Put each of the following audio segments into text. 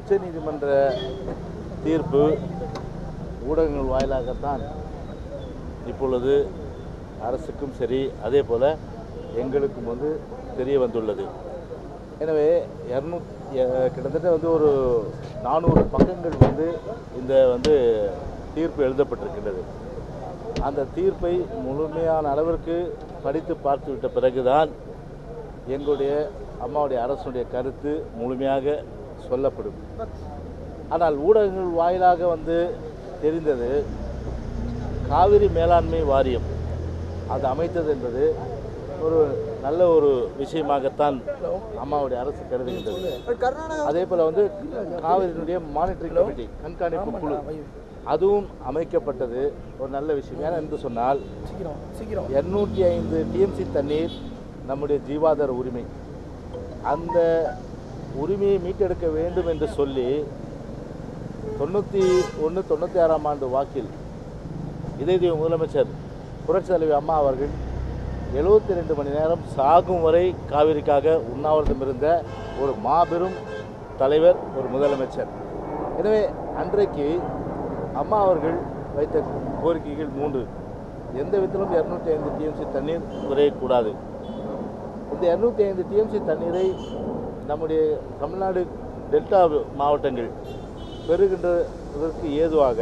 உச்சநீதிமன்ற தீர்ப்பு ஊடகங்கள் வாயிலாகத்தான் இப்பொழுது அரசுக்கும் சரி அதே போல் எங்களுக்கும் வந்து தெரிய வந்துள்ளது எனவே இரநூத் கிட்டத்தட்ட வந்து ஒரு நானூறு பக்கங்கள் வந்து இந்த வந்து தீர்ப்பு எழுதப்பட்டிருக்கின்றது அந்த தீர்ப்பை முழுமையான அளவிற்கு படித்து பார்த்து விட்ட பிறகுதான் எங்களுடைய அம்மாவுடைய அரசுடைய கருத்து முழுமையாக சொல்லப்படும் ஆனால் ஊடகங்கள் வாயிலாக வந்து தெரிந்தது காவிரி மேலாண்மை வாரியம் அது அமைத்தது என்பது ஒரு நல்ல ஒரு விஷயமாகத்தான் அம்மாவுடைய அரசு கருதுகின்றது அதே போல் வந்து காவிரியினுடைய மானிட்டரிங் கமிட்டி கண்காணிப்பு குழு அதுவும் அமைக்கப்பட்டது ஒரு நல்ல விஷயம் ஏன் என்று சொன்னால் இரநூற்றி ஐந்து டிஎம்சி தண்ணீர் நம்முடைய ஜீவாதார உரிமை அந்த உரிமையை மீட்டெடுக்க வேண்டும் என்று சொல்லி தொண்ணூற்றி ஒன்று தொண்ணூற்றி ஆறாம் ஆண்டு வாக்கில் இதய முதலமைச்சர் புரட்சி தலைவி அம்மா அவர்கள் எழுபத்தி ரெண்டு மணி நேரம் சாகும் வரை காவிரிக்காக உண்ணாவிரதம் இருந்த ஒரு மாபெரும் தலைவர் ஒரு முதலமைச்சர் எனவே அன்றைக்கு அம்மா அவர்கள் வைத்த கோரிக்கைகள் மூன்று எந்த விதத்திலும் இரநூத்தி ஐந்து டிஎம்சி தண்ணீர் குறையக்கூடாது இந்த இரநூத்தி ஐந்து டிஎம்சி தண்ணீரை நம்முடைய தமிழ்நாடு டெல்டா மாவட்டங்கள் பெறுகின்றதற்கு ஏதுவாக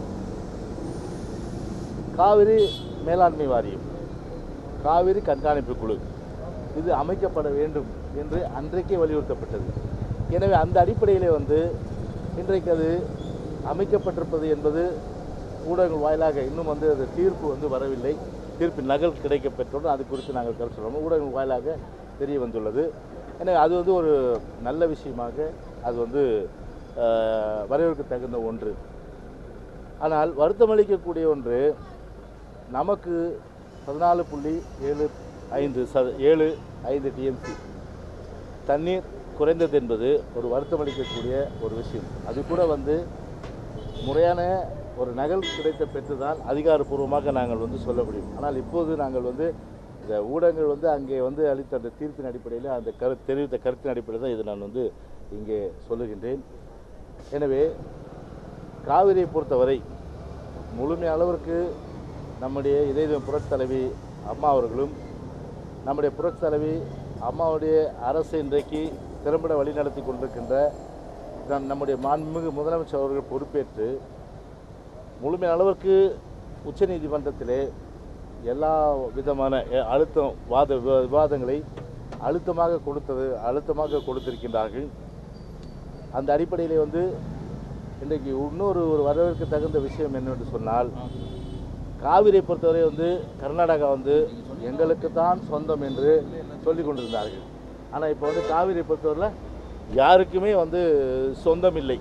காவிரி மேலாண்மை வாரியம் காவிரி கண்காணிப்பு குழு இது அமைக்கப்பட வேண்டும் என்று அன்றைக்கே வலியுறுத்தப்பட்டது எனவே அந்த அடிப்படையிலே வந்து இன்றைக்கு அது அமைக்கப்பட்டிருப்பது என்பது ஊடகங்கள் வாயிலாக இன்னும் வந்து அது தீர்ப்பு வந்து வரவில்லை தீர்ப்பின் நகல் கிடைக்க பெற்றோம் அது குறித்து நாங்கள் கருத்து சொல்கிறோம் ஊடகங்கள் வாயிலாக தெரிய வந்துள்ளது எனவே அது வந்து ஒரு நல்ல விஷயமாக அது வந்து அஹ், வரவேற்க தகுந்த ஒன்று ஆனால் வருத்தமளிக்கக்கூடிய ஒன்று நமக்கு பதினாலு புள்ளி ஏழு ஐந்து சத ஏழு ஐந்து டிஎம்சி தண்ணீர் குறைந்தது என்பது ஒரு வருத்தமளிக்கக்கூடிய ஒரு விஷயம் அது கூட வந்து முறையான ஒரு நகல் கிடைத்த பெற்றுதான் அதிகாரப்பூர்வமாக நாங்கள் வந்து சொல்ல முடியும் ஆனால் இப்போது நாங்கள் வந்து இந்த ஊடகங்கள் வந்து அங்கே வந்து அளித்த அந்த தீர்ப்பின் அடிப்படையில் அந்த கரு தெரிவித்த கருத்தின் அடிப்படையில் தான் இதை நான் வந்து இங்கே சொல்லுகின்றேன் எனவே காவிரியை பொறுத்தவரை முழுமை அளவிற்கு நம்முடைய இதய புரட்சி தலைவி அம்மா அவர்களும் நம்முடைய புரட்சி தலைவி அம்மாவுடைய அரசு இன்றைக்கு திறம்பட வழிநடத்தி கொண்டிருக்கின்ற நம்- நம்முடைய மாண்புமிகு முதலமைச்சர் அவர்கள் பொறுப்பேற்று முழுமை அளவிற்கு உச்சநீதிமன்றத்திலே எல்லா விதமான அஹ், அழுத்தம் வாத விவா- விவாதங்களை அழுத்தமாக கொடுத்தது அழுத்தமாக கொடுத்திருக்கின்றார்கள் அந்த அடிப்படையிலே வந்து இன்றைக்கு இன்னொரு ஒரு வரவேற்க தகுந்த விஷயம் என்னவென்று சொன்னால் காவிரியை பொறுத்தவரை வந்து கர்நாடகா வந்து எங்களுக்கு தான் சொந்தம் என்று சொல்லிக் கொண்டிருந்தார்கள் ஆனால் இப்போ வந்து காவிரியை பொறுத்தவரையில் யாருக்குமே வந்து சொந்தம் இல்லை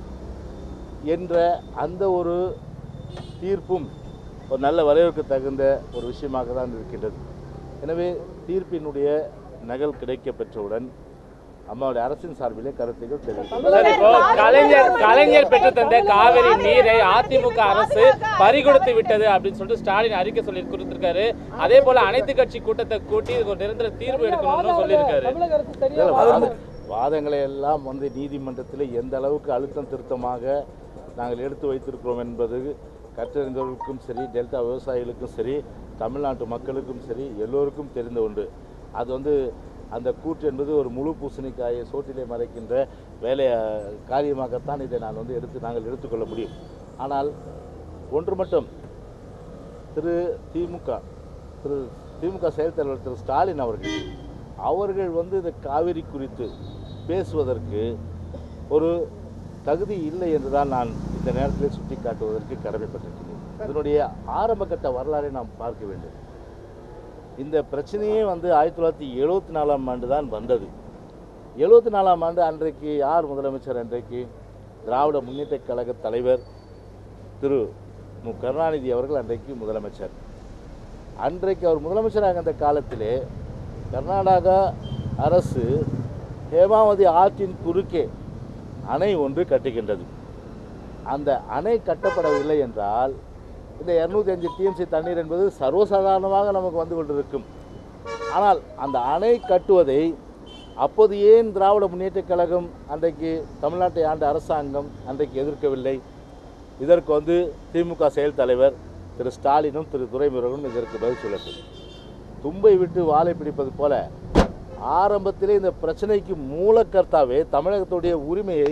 என்ற அந்த ஒரு தீர்ப்பும் ஒரு நல்ல வரவேற்க தகுந்த ஒரு விஷயமாக தான் இருக்கின்றது எனவே தீர்ப்பினுடைய நகல் கிடைக்க பெற்றவுடன் அம்மாவுடைய அரசின் சார்பிலே கருத்துக்கள் தெரிவிக்கும் சார், இப்போ கலைஞர் கலைஞர் பெற்று தந்த காவிரி நீரை அதிமுக அரசு பறிகொடுத்து விட்டது அப்படின்னு சொல்லிட்டு ஸ்டாலின் அறிக்கை சொல்லி கொடுத்திருக்காரு அதே போல அனைத்து கட்சி கூட்டத்தை கூட்டி இதுக்கு ஒரு நிரந்தர தீர்வு எடுக்கணும்னு சொல்லியிருக்காரு தமிழக அரசு சரியா இல்ல, வாத- வாதங்களை எல்லாம் வந்து நீதிமன்றத்தில் எந்த அளவுக்கு அழுத்தம் திருத்தமாக நாங்கள் எடுத்து வைத்திருக்கிறோம் என்பது கற்றறிந்தவர்களுக்கும் சரி டெல்டா விவசாயிகளுக்கும் சரி தமிழ்நாட்டு மக்களுக்கும் சரி எல்லோருக்கும் தெரிந்த ஒன்று அது வந்து அந்த கூற்று என்பது ஒரு முழு பூசணிக்காயை சோற்றிலே மறைக்கின்ற வேலை காரியமாகத்தான் இதை நான் வந்து எடுத்து நாங்கள் எடுத்துக்கொள்ள முடியும் ஆனால் ஒன்று மட்டும் திரு திமுக திரு திமுக செயல் தலைவர் திரு ஸ்டாலின் அவர்கள் அவர்கள் வந்து இந்த காவிரி குறித்து பேசுவதற்கு ஒரு தகுதி இல்லை என்றுதான் நான் இந்த நேரத்தில் சுட்டி காட்டுவதற்கு கடமைப்பட்டிருக்கிறேன் இதனுடைய ஆரம்ப கட்ட வரலாறை நாம் பார்க்க வேண்டும் இந்த பிரச்சனையே வந்து ஆயிரத்தி தொள்ளாயிரத்தி எழுபத்தி நாலாம் ஆண்டு தான் வந்தது எழுபத்தி நாலாம் ஆண்டு அன்றைக்கு யார் முதலமைச்சர் அன்றைக்கு திராவிட முன்னேற்றக் கழக தலைவர் திரு மு கருணாநிதி அவர்கள் அன்றைக்கு முதலமைச்சர் அன்றைக்கு அவர் முதலமைச்சராக இருந்த காலத்திலே கர்நாடகா அரசு ஹேமாவதி ஆற்றின் குறுக்கே அணை ஒன்று கட்டுகின்றது அந்த அணை கட்டப்படவில்லை என்றால் இந்த இரநூத்தி அஞ்சு டிஎம்சி தண்ணீர் என்பது சர்வசாதாரணமாக நமக்கு வந்து கொண்டிருக்கும் ஆனால் அந்த அணை கட்டுவதை அப்போது ஏன் திராவிட முன்னேற்றக் கழகம் அன்றைக்கு தமிழ்நாட்டை ஆண்ட அரசாங்கம் அன்றைக்கு எதிர்க்கவில்லை இதற்கு வந்து திமுக செயல் தலைவர் திரு ஸ்டாலினும் திரு துரைமுருகனும் இதற்கு பதில் சொல்லட்டும் தும்பை விட்டு வாழை பிடிப்பது போல ஆரம்பத்திலே இந்த பிரச்சனைக்கு மூலக்கர்த்தாவே தமிழகத்துடைய உரிமையை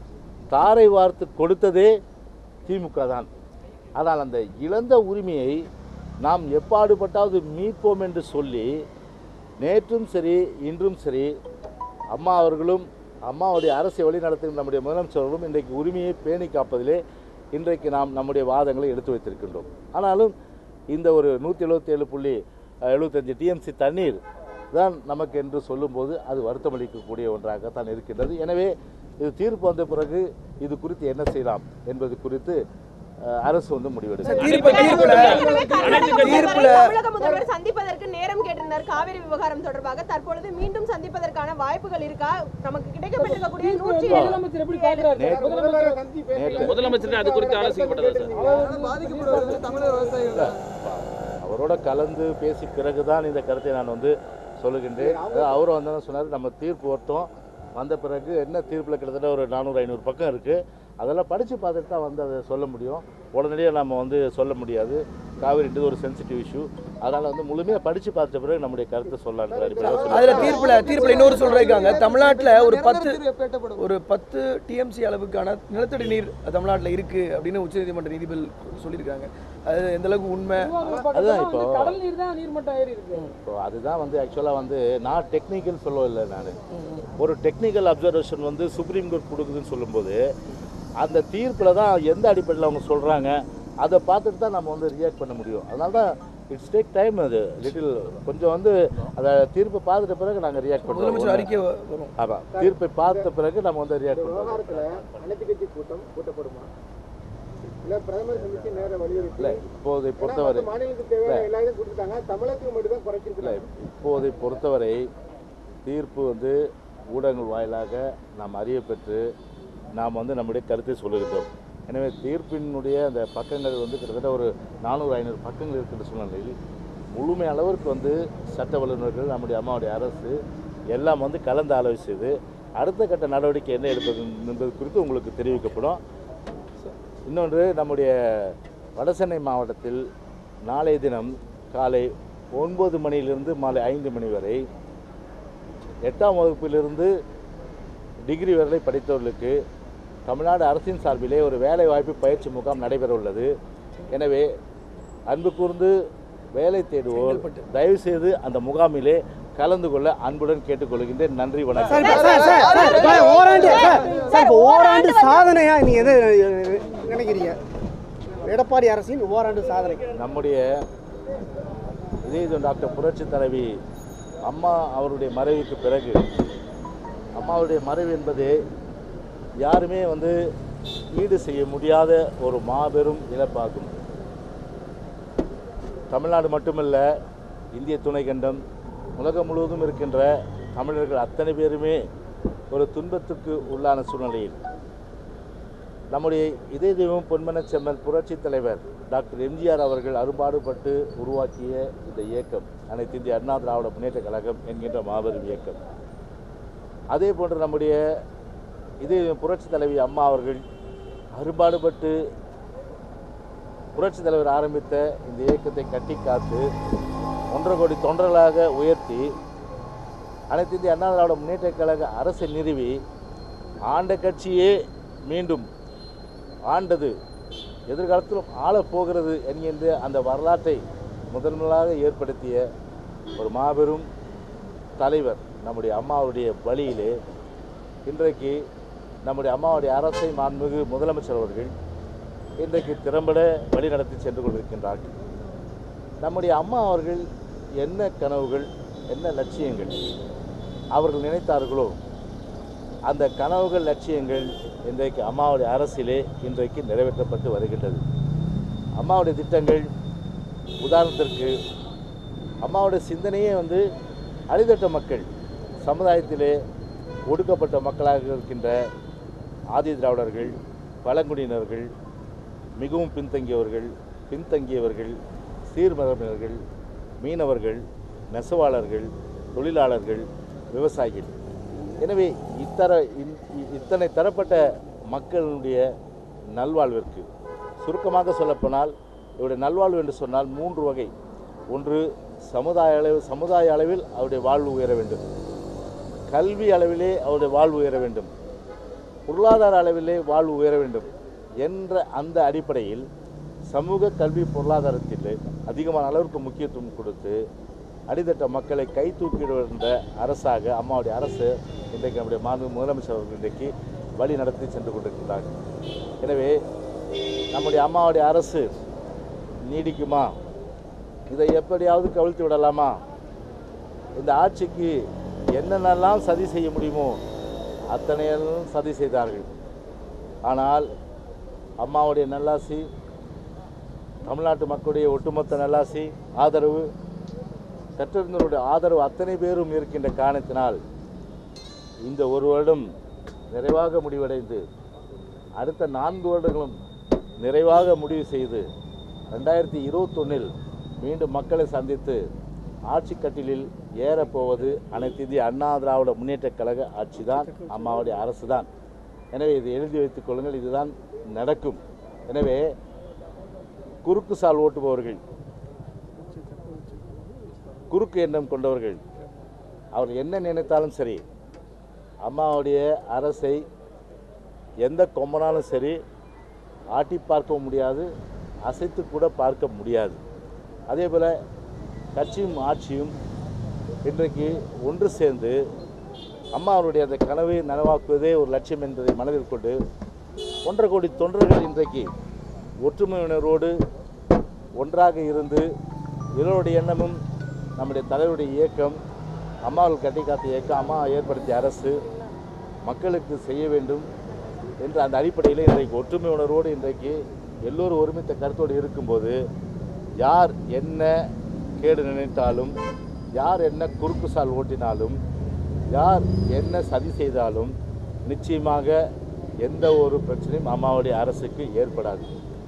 தாரை வார்த்து கொடுத்ததே திமுக தான் ஆனால் அந்த இழந்த உரிமையை நாம் எப்பாடுபட்டாவது மீட்போம் என்று சொல்லி நேற்றும் சரி இன்றும் சரி அம்மா அவர்களும் அம்மாவுடைய அரசை வழிநடத்தும் நம்முடைய முதலமைச்சர்களும் இன்றைக்கு உரிமையை பேணி காப்பதிலே இன்றைக்கு நாம் நம்முடைய வாதங்களை எடுத்து வைத்திருக்கின்றோம் ஆனாலும் இந்த ஒரு நூற்றி எழுபத்தேழு புள்ளி எழுபத்தஞ்சு டிஎம்சி தண்ணீர் தான் நமக்கு என்று சொல்லும்போது அது வருத்தமளிக்கக்கூடிய ஒன்றாகத்தான் இருக்கின்றது எனவே இது தீர்ப்பு வந்த பிறகு இது குறித்து என்ன செய்யலாம் என்பது குறித்து அஹ், அரசு வந்து முடிவெடுக்கும் தீர்ப்பு தீர்ப்புல ஏற்கனவே கருணாநிதி தீர்ப்புல முதல்வர் தமிழக முதல்வர் சந்திப்பதற்கு நேரம் கேட்டிருந்தார் காவிரி விவகாரம் தொடர்பாக தற்பொழுது மீண்டும் சந்திப்பதற்கான வாய்ப்புகள் இருக்கா நமக்கு கிடைக்கப்பட்டிருக்கக்கூடிய நூற்றி முதலமைச்சர் எப்படி பாக்குறாரு நேற்று- முதலமைச்சர் நேற்று முதலமைச்சர் அது குறித்து ஆலோசிக்கப்பட்டதா சார் பாதிக்கப்படுவது தமிழக விவசாயிகள் அவரோட கலந்து பேசி பிறகுதான் இந்த கருத்தை நான் வந்து சொல்லுகின்றேன் அதாவது அவரும் வந்து என்ன சொன்னார் நம்ம தீர்ப்பு வரட்டும் வந்த பிறகு என்ன தீர்ப்பில் கிட்டத்தட்ட ஒரு நானூறு ஐநூறு பக்கம் இருக்குது அதெல்லாம் படித்து பார்த்துட்டு தான் வந்து அதை சொல்ல முடியும் உடனடியாக நம்ம வந்து சொல்ல முடியாது காவிரின்றது ஒரு சென்சிட்டிவ் இஷ்யூ அதனால் வந்து முழுமையாக படித்து பார்த்த பிறகு நம்முடைய கருத்தை சொல்லலான்ற அடிப்படையில் அதுல தீர்ப்புல தீர்ப்புல இன்னொரு சொல்றாங்க தமிழ்நாட்டுல ஒரு பத்து ஒரு பத்து டிஎம்சி அளவுக்கான நிலத்தடி நீர் தமிழ்நாட்டுல இருக்கு அப்படின்னு உச்சநீதிமன்ற நீதிபதி சொல்லியிருக்காங்க அது எந்த அளவுக்கு உண்மை அதுதான் இப்போ- கடல் நீர் தான் நீர்மட்டம் ஏறி இருக்கு இப்போ அதுதான் வந்து ஆக்சுவலாக வந்து நான் டெக்னிக்கல் சொல்லவில்லை நான் ஒரு டெக்னிக்கல் அப்சர்வேஷன் வந்து சுப்ரீம் கோர்ட் கொடுக்குதுன்னு சொல்லும்போது அந்த தீர்ப்பில் தான் எந்த அடிப்படையில் அவங்க சொல்கிறாங்க அதை பார்த்துட்டு தான் நம்ம வந்து ரியாக்ட் பண்ண முடியும் அதனால தான் இட்ஸ் டேக் டைம் அது லிட்டில் கொஞ்சம் வந்து அதை தீர்ப்பை பார்த்துட்ட பிறகு நாங்கள் ரியாக்ட் முதலமைச்சர் பண்ணுவோம் அறிக்கை வ- வரும் ஆமாம் தீர்ப்பை பார்த்த பிறகு நம்ம வந்து ரியாக்ட் பண்ணுவோம் விவகாரத்துல அனைத்து கட்சி கூட்டம் கூட்டப்படுமா இல்ல பிரதமர் சந்திச்சு நேர வலியுறுத்தி இல்லை இப்போதை ஏன்னா பொறுத்தவரை மத்த மாநிலத்துக்கு தேவையான எல்லா இதையும் கொடுத்துட்டாங்க தமிழகத்துக்கு மட்டும் தான் இல்லை குறைச்சிருக்காங்க இப்போதை பொறுத்தவரை தீர்ப்பு வந்து ஊடகங்கள் வாயிலாக நாம் அறியப்பெற்று நாம் வந்து நம்முடைய கருத்தை சொல்லுகின்றோம் எனவே தீர்ப்பினுடைய அந்த பக்கங்கள் வந்து கிட்டத்தட்ட ஒரு நானூறு ஐநூறு பக்கங்கள் இருக்கின்ற சூழ்நிலையில் முழுமை அளவிற்கு வந்து சட்ட வல்லுநர்கள் நம்முடைய அம்மாவுடைய அரசு எல்லாம் வந்து கலந்து ஆலோசித்து அடுத்த கட்ட நடவடிக்கை என்ன எடுப்பது என்பது குறித்து உங்களுக்கு தெரிவிக்கப்படும் இன்னொன்று நம்முடைய வடசென்னை மாவட்டத்தில் நாளைய தினம் காலை ஒன்பது மணியிலிருந்து மாலை ஐந்து மணி வரை எட்டாம் வகுப்பிலிருந்து டிகிரி வரை படித்தவர்களுக்கு தமிழ்நாடு அரசின் சார்பிலே ஒரு வேலை வாய்ப்பு பயிற்சி முகாம் நடைபெற உள்ளது எனவே அன்பு கூர்ந்து வேலை தேடுவோர் தயவு செய்து அந்த முகாமிலே கலந்து கொள்ள அன்புடன் கேட்டுக்கொள்கின்றேன் நன்றி வணக்கம் சார் சார் சார் சார் இப்போ ஓராண்டு சார் சார் இப்போ ஓராண்டு சாதனையா நீங்க எதை நினைக்கிறீங்க எடப்பாடி அரசின் ஓராண்டு சாதனை நம்முடைய இதே டாக்டர் புரட்சி தலைவி அம்மா அவருடைய மறைவுக்கு பிறகு அம்மாவுடைய மறைவு என்பது யாருமே வந்து ஈடு செய்ய முடியாத ஒரு மாபெரும் இழப்பாகும் தமிழ்நாடு மட்டுமல்ல இந்திய துணைக்கண்டம் உலகம் முழுவதும் இருக்கின்ற தமிழர்கள் அத்தனை பேருமே ஒரு துன்பத்துக்கு உள்ளான சூழ்நிலையில் நம்முடைய இதய தெய்வம் பொன்மன செம்மன் புரட்சி தலைவர் டாக்டர் எம்ஜிஆர் அவர்கள் அரும்பாடுபட்டு உருவாக்கிய இந்த இயக்கம் அனைத்து இந்திய அண்ணா திராவிட முன்னேற்ற கழகம் என்கின்ற மாபெரும் இயக்கம் அதே போன்று நம்முடைய இதே புரட்சி தலைவி அம்மா அவர்கள் அரும்பாடுபட்டு புரட்சி தலைவர் ஆரம்பித்த இந்த இயக்கத்தை கட்டி காத்து ஒன்றரை கோடி தொண்டர்களாக உயர்த்தி அனைத்து இந்திய அண்ணா திராவிட முன்னேற்ற கழக அரசை நிறுவி ஆண்ட கட்சியே மீண்டும் ஆண்டது எதிர்காலத்திலும் ஆளப் போகிறது என்கின்ற அந்த வரலாற்றை முதன் முதலாக ஏற்படுத்திய ஒரு மாபெரும் தலைவர் நம்முடைய அம்மாவுடைய வழியிலே இன்றைக்கு நம்முடைய அம்மாவுடைய அரசை மாண்புமிகு முதலமைச்சர் அவர்கள் இன்றைக்கு திறம்பட வழி நடத்தி சென்று கொண்டிருக்கின்றார்கள் நம்முடைய அம்மா அவர்கள் என்ன கனவுகள் என்ன லட்சியங்கள் அவர்கள் நினைத்தார்களோ அந்த கனவுகள் லட்சியங்கள் இன்றைக்கு அம்மாவுடைய அரசிலே இன்றைக்கு நிறைவேற்றப்பட்டு வருகின்றது அம்மாவுடைய திட்டங்கள் உதாரணத்திற்கு அம்மாவுடைய சிந்தனையே வந்து அடித்தட்ட மக்கள் சமுதாயத்திலே ஒடுக்கப்பட்ட மக்களாக இருக்கின்ற ஆதி திராவிடர்கள் பழங்குடியினர்கள் மிகவும் பின்தங்கியவர்கள் பின்தங்கியவர்கள் சீர்மரபினர்கள் மீனவர்கள் நெசவாளர்கள் தொழிலாளர்கள் விவசாயிகள் எனவே இத்தர இந்- இ- இத்தனை தரப்பட்ட மக்களுடைய நல்வாழ்விற்கு சுருக்கமாக சொல்லப்போனால் இவருடைய நல்வாழ்வு என்று சொன்னால் மூன்று வகை ஒன்று சமுதாய அளவு சமுதாய அளவில் அவருடைய வாழ்வு உயர வேண்டும் கல்வி அளவிலே அவருடைய வாழ்வு உயர வேண்டும் பொருளாதார அளவிலே வாழ்வு உயர வேண்டும் என்ற அந்த அடிப்படையில் சமூக கல்வி பொருளாதாரத்தில் அதிகமான அளவிற்கு முக்கியத்துவம் கொடுத்து அடித்தட்ட மக்களை கை தூக்கிடுகின்ற அரசாக அம்மாவுடைய அரசு இன்றைக்கு நம்முடைய மாண்பு முதலமைச்சர் அவர்கள் இன்றைக்கு வழி நடத்தி சென்று கொண்டிருக்கிறார்கள் எனவே நம்முடைய அம்மாவுடைய அரசு நீடிக்குமா இதை எப்படியாவது கவிழ்த்து விடலாமா இந்த ஆட்சிக்கு என்னென்னலாம் சதி செய்ய முடியுமோ அத்தனையெல்லாம் சதி செய்தார்கள் ஆனால் அம்மாவுடைய நல்லாசி தமிழ்நாட்டு மக்களுடைய ஒட்டுமொத்த நல்லாசி ஆதரவு கற்றிருந்தவருடைய ஆதரவு அத்தனை பேரும் இருக்கின்ற காரணத்தினால் இந்த ஒரு வருடம் நிறைவாக முடிவடைந்து அடுத்த நான்கு வருடங்களும் நிறைவாக முடிவு செய்து ரெண்டாயிரத்தி இருபத்தொன்னில் மீண்டும் மக்களை சந்தித்து ஆட்சி கட்டிலில் ஏறப்போவது அனைத்து இந்திய அண்ணா திராவிட முன்னேற்றக் கழக ஆட்சி தான் அம்மாவுடைய அரசு தான் எனவே இதை எழுதி வைத்துக் கொள்ளுங்கள் இதுதான் நடக்கும் எனவே குறுக்கு சால் ஓட்டுபவர்கள் குறுக்கு எண்ணம் கொண்டவர்கள் அவர் என்ன நினைத்தாலும் சரி அம்மாவுடைய அரசை எந்த கொம்பனாலும் சரி ஆட்டி பார்க்க முடியாது அசைத்து கூட பார்க்க முடியாது அதே போல் கட்சியும் ஆட்சியும் இன்றைக்கு ஒன்று சேர்ந்து அம்மா அவருடைய அந்த கனவை நனவாக்குவதே ஒரு லட்சியம் என்பதை மனதில் கொண்டு ஒன்றரை கோடி தொண்டர்கள் இன்றைக்கு ஒற்றுமை உணர்வோடு ஒன்றாக இருந்து எல்லோருடைய எண்ணமும் நம்முடைய தலைவருடைய இயக்கம் அம்மாவில் கட்டி காத்த இயக்கம் அம்மா ஏற்படுத்திய அரசு மக்களுக்கு செய்ய வேண்டும் என்ற அந்த அடிப்படையில் இன்றைக்கு ஒற்றுமை உணர்வோடு இன்றைக்கு எல்லோரும் ஒருமித்த கருத்தோடு இருக்கும்போது யார் என்ன கேடு நினைத்தாலும் யார் என்ன குறுக்கு சால் ஓட்டினாலும் யார் என்ன சதி செய்தாலும் நிச்சயமாக எந்த ஒரு பிரச்சனையும் அம்மாவுடைய அரசுக்கு ஏற்படாது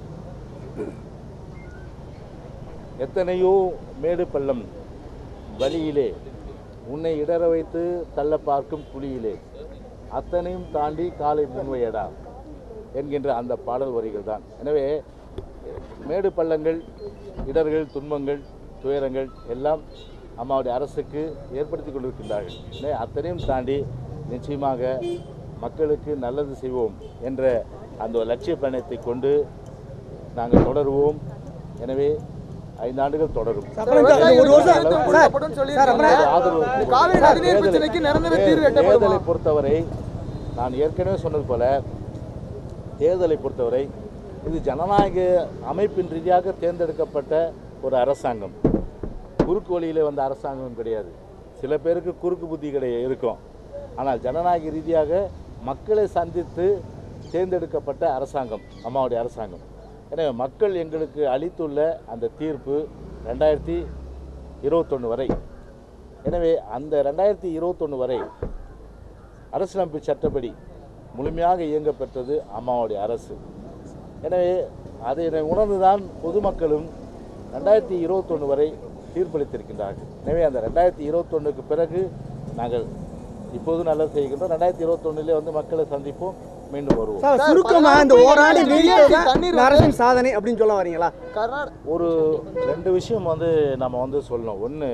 எத்தனையோ மேடு பள்ளம் வழியிலே உன்னை இடற வைத்து தள்ள பார்க்கும் குழியிலே அத்தனையும் தாண்டி காலை முன்வையடா என்கின்ற அந்த பாடல் வரிகள் தான் எனவே மேடு பள்ளங்கள் இடர்கள் துன்பங்கள் துயரங்கள் எல்லாம் அம்மாவுடைய அரசுக்கு ஏற்படுத்தி கொண்டிருக்கின்றார்கள் எனவே அத்தனையும் தாண்டி நிச்சயமாக மக்களுக்கு நல்லது செய்வோம் என்ற அந்த ஒரு லட்சிய பயணத்தை கொண்டு நாங்கள் தொடருவோம் எனவே ஐந்து ஆண்டுகள் தொடரும் அப்புறம் இந்த- இந்த ஒரு வருஷம் சார் சார் அப்புறம் ஆதரவு இந்த காவிரி நதிநீர் பிரச்சனைக்கு நிரந்தர தீர்வு எட்டப்படுமா? தேர்தலை பொறுத்தவரை நான் ஏற்கனவே சொன்னது போல தேர்தலை பொறுத்தவரை இது ஜனநாயக அமைப்பின் ரீதியாக தேர்ந்தெடுக்கப்பட்ட ஒரு அரசாங்கம் குறுக்கு வழியிலே வந்த அரசாங்கம் கிடையாது சில பேருக்கு குறுக்கு புத்தி கிடையாது இருக்கும் ஆனால் ஜனநாயக ரீதியாக மக்களை சந்தித்து தேர்ந்தெடுக்கப்பட்ட அரசாங்கம் அம்மாவுடைய அரசாங்கம் எனவே மக்கள் எங்களுக்கு அளித்துள்ள அந்த தீர்ப்பு ரெண்டாயிரத்தி இருபத்தொன்று வரை எனவே அந்த ரெண்டாயிரத்தி இருபத்தொன்று வரை அரசியலமைப்பு சட்டப்படி முழுமையாக இயங்கப்பெற்றது அம்மாவுடைய அரசு எனவே அதை உணர்ந்துதான் பொதுமக்களும் ரெண்டாயிரத்தி இருபத்தொன்று வரை தீர்ப்பளித்திருக்கின்றார்கள் எனவே அந்த ரெண்டாயிரத்தி இருபத்தொன்னுக்கு பிறகு நாங்கள் இப்போது நல்லது செய்கின்றோம் ரெண்டாயிரத்தி இருபத்தொன்னுலேயே வந்து மக்களை சந்திப்போம் மீண்டும் வருவோம் சார் சார், சுருக்கமா இந்த பதினாறு ஓராண்டு புள்ளி நீடித்தது ஏழு தண்ணீர் இந்த அரசின் சாதனை அப்படின்னு சொல்ல வரீங்களா கர்நாடக ஒரு ரெண்டு விஷயம் வந்து நம்ம வந்து சொல்லணும் ஒன்று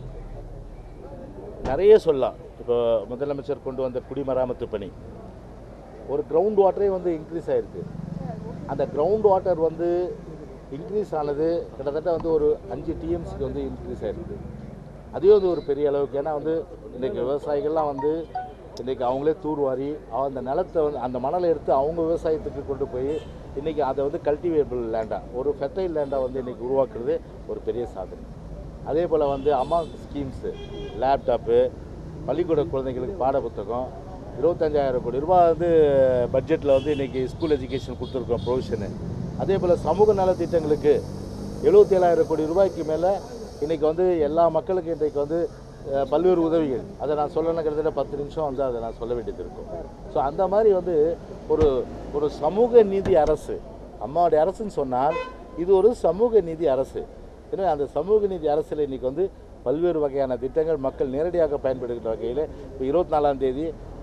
நிறைய சொல்லலாம் இப்போ முதலமைச்சர் கொண்டு வந்த குடிமராமத்து பணி ஒரு கிரவுண்ட் வாட்டரே வந்து இன்க்ரீஸ் ஆயிருக்கு அந்த கிரவுண்ட் வாட்டர் வந்து இன்க்ரீஸ் ஆனது கிட்டத்தட்ட வந்து ஒரு அஞ்சு டிஎம்சிக்கு வந்து இன்க்ரீஸ் ஆயிருக்கு அதுவே வந்து ஒரு பெரிய அளவுக்கு ஏன்னா வந்து இன்றைக்கி விவசாயிகள்லாம் வந்து இன்றைக்கி அவங்களே தூர்வாரி அவ- அந்த நிலத்தை வந்து அந்த மணலை எடுத்து அவங்க விவசாயத்துக்கு கொண்டு போய் இன்றைக்கி அதை வந்து கல்டிவேபிள் லேண்டாக ஒரு ஃபெர்டைல் லேண்டாக வந்து இன்றைக்கி உருவாக்குறது ஒரு பெரிய சாதனை அதே போல் வந்து அம்மா ஸ்கீம்ஸு லேப்டாப்பு பள்ளிக்கூட குழந்தைங்களுக்கு பாட புத்தகம் இருபத்தஞ்சாயிரம் கோடி ரூபாய் வந்து பட்ஜெட்டில் வந்து இன்றைக்கி ஸ்கூல் எஜுகேஷன் கொடுத்துருக்கோம் ப்ரொவிஷனு அதே போல் சமூக நலத்திட்டங்களுக்கு எழுபத்தேழாயிரம் கோடி ரூபாய்க்கு மேலே இன்றைக்கி வந்து எல்லா மக்களுக்கும் இன்றைக்கு வந்து அஹ், பல்வேறு உதவிகள் அதை நான் சொல்லணும் கிட்டத்தட்ட பத்து நிமிஷம் வந்து அதை நான் சொல்ல வேண்டியது இருக்கும் ஸோ அந்த மாதிரி வந்து ஒரு ஒரு சமூக நீதி அரசு அம்மாவுடைய அரசுன்னு சொன்னால் இது ஒரு சமூக நீதி அரசு எனவே அந்த சமூக நீதி அரசில் இன்றைக்கி வந்து பல்வேறு வகையான திட்டங்கள் மக்கள் நேரடியாக பயன்படுகின்ற வகையில் இப்போ இருபத்தி நாலாம் தேதி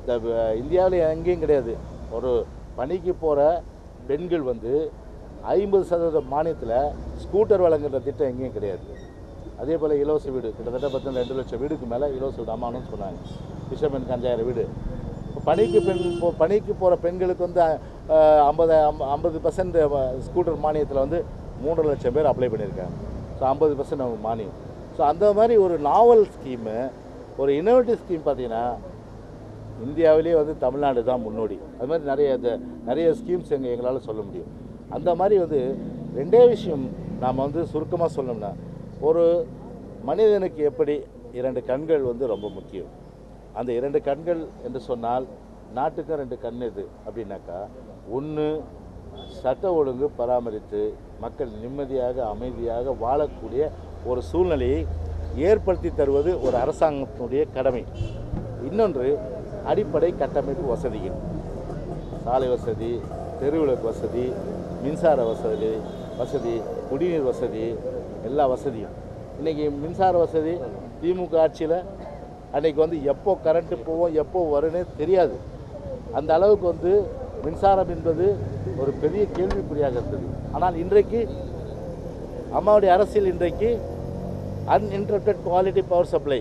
இந்த இந்தியாவில் எங்கேயும் கிடையாது ஒரு பணிக்கு போகிற பெண்கள் வந்து ஐம்பது சதவீத மானியத்தில் ஸ்கூட்டர் வழங்குற திட்டம் எங்கேயும் கிடையாது அதே போல் இலவச வீடு கிட்டத்தட்ட பார்த்தீங்கன்னா ரெண்டு லட்சம் வீடுக்கு மேலே இலவச வீடு அம்மானும் சொன்னாங்க பிஷர்மேன் அஞ்சாயிரம் வீடு இப்போ பணிக்கு பெண் போ பணிக்கு போகிற பெண்களுக்கு வந்து அஹ், ஐம்பது ஐம்ப- ஐம்பது பர்சன்ட் ஸ்கூட்டர் மானியத்தில் வந்து மூன்று லட்சம் பேர் அப்ளை பண்ணியிருக்காங்க ஸோ ஐம்பது பர்சன்ட் அவங்க மானியம் ஸோ அந்த மாதிரி ஒரு நாவல் ஸ்கீமு ஒரு இன்னோவேட்டிவ் ஸ்கீம் பார்த்தீங்கன்னா இந்தியாவிலேயே வந்து தமிழ்நாடு தான் முன்னோடி அது மாதிரி நிறைய இந்த நிறைய ஸ்கீம்ஸ் எங்கள் எங்களால் சொல்ல முடியும் அந்த மாதிரி வந்து ரெண்டே விஷயம் நாம் வந்து சுருக்கமாக சொல்லணும்னா ஒரு மனிதனுக்கு எப்படி இரண்டு கண்கள் வந்து ரொம்ப முக்கியம் அந்த இரண்டு கண்கள் என்று சொன்னால் நாட்டுக்கும் ரெண்டு கண் எது அப்படின்னாக்கா ஒன்று சட்ட ஒழுங்கு பராமரித்து மக்கள் நிம்மதியாக அமைதியாக வாழக்கூடிய ஒரு சூழ்நிலையை ஏற்படுத்தி தருவது ஒரு அரசாங்கத்தினுடைய கடமை இன்னொன்று அடிப்படை கட்டமைப்பு வசதிகள் சாலை வசதி தெருவிளக்கு வசதி மின்சார வசதி வசதி குடிநீர் வசதி எல்லா வசதியும் இன்றைக்கி மின்சார வசதி திமுக ஆட்சியில் அன்றைக்கி வந்து எப்போ கரண்ட்டு போவோம் எப்போ வரும்னே தெரியாது அந்த அளவுக்கு வந்து மின்சாரம் என்பது ஒரு பெரிய கேள்விக்குறியாக இருந்தது ஆனால் இன்றைக்கு அம்மாவுடைய அரசியல் இன்றைக்கு அன்இன்டரப்டட் குவாலிட்டி பவர் சப்ளை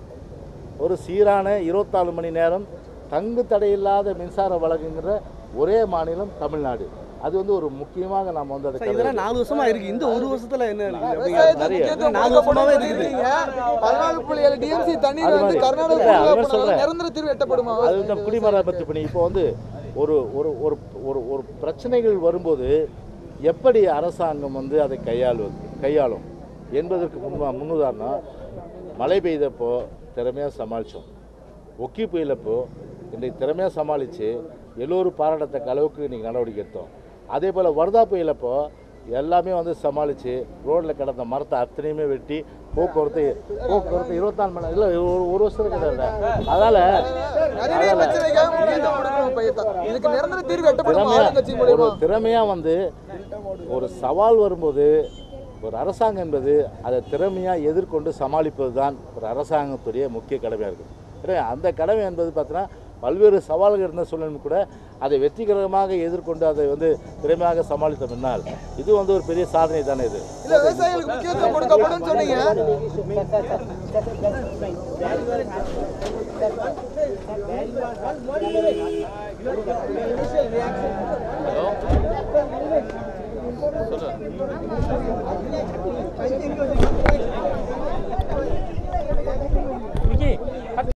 ஒரு சீரான இருபத்தாலு மணி நேரம் தங்கு தடையில்லாத மின்சாரம் வழங்குகிற ஒரே மாநிலம் தமிழ்நாடு அது வந்து ஒரு முக்கியமாக நாம் வந்து அதை சார், இதெல்லாம் கருதணும். நாலு வருஷமா இருக்கு இந்த ஒரு வருஷத்துல என்ன இருக்கு அப்படிங்கிறது விவசாயத்துக்கு நிறைய. முக்கியத்துவம் நாலு வருஷமாவே இருக்குது. பதினாலு புள்ளி ஏழு டிஎம்சி தண்ணீர் அது வந்து மாதிரி. கர்நாடகா இல்ல, அது ஃபுல்லா மாதிரி போனாலும் சொல்றேன். நிரந்தர தீர்வு எட்டப்படுமா அது இந்த குடிமராமத்து பணி இப்போ வந்து ஒரு ஒரு ஒரு ஒரு ஒரு பிரச்சனைகள் வரும்போது எப்படி அரசாங்கம் வந்து அதை கையாளுவது கையாளும் என்பதற்கு முன்மா முன்னுதாரணம் மழை பெய்தப்போ திறமையாக சமாளித்தோம் ஒக்கி புயலப்போ இன்றைக்கு திறமையாக சமாளித்து எல்லோரும் பாராட்டத்தக்க அளவுக்கு இன்றைக்கி நடவடிக்கை எடுத்தோம் அதே போல் வர்தா புயலப்போ எல்லாமே வந்து சமாளித்து ரோட்டில் கிடந்த மரத்தை அத்தனையுமே வெட்டி போக்குவரத்து போக்குவரத்து இருபத்தாலு மணி நேரம் இல்லை ஒரு ஒரு வருஷத்துக்கு கிடையாது அதனால் நிறைய பிரச்சனைக்காக முக்கியத்துவம் கொடுக்கணும் இப்ப இது- இதுக்கு நிரந்தர தீர்வு எட்டப்படுமா திறமையா ஆளுங்கட்சி ஒரு மூலியமா திறமையாக வந்து ஒரு சவால் வரும்போது ஒரு அரசாங்கம் என்பது அதை திறமையாக எதிர்கொண்டு சமாளிப்பது தான் ஒரு அரசாங்கத்துடைய முக்கிய கடமையாக இருக்குது எனவே அந்த கடமை என்பது பார்த்தீங்கன்னா பல்வேறு சவால்கள் இருந்த சூழ்நிலையும் கூட அதை வெற்றிகரமாக எதிர்கொண்டு அதை வந்து திறமையாக சமாளித்த முன்னால் இது வந்து ஒரு பெரிய சாதனை தானே இது இல்ல விவசாயிகளுக்கு முக்கியத்துவம் கொடுக்கப்படும் சொன்னீங்க சொல்லு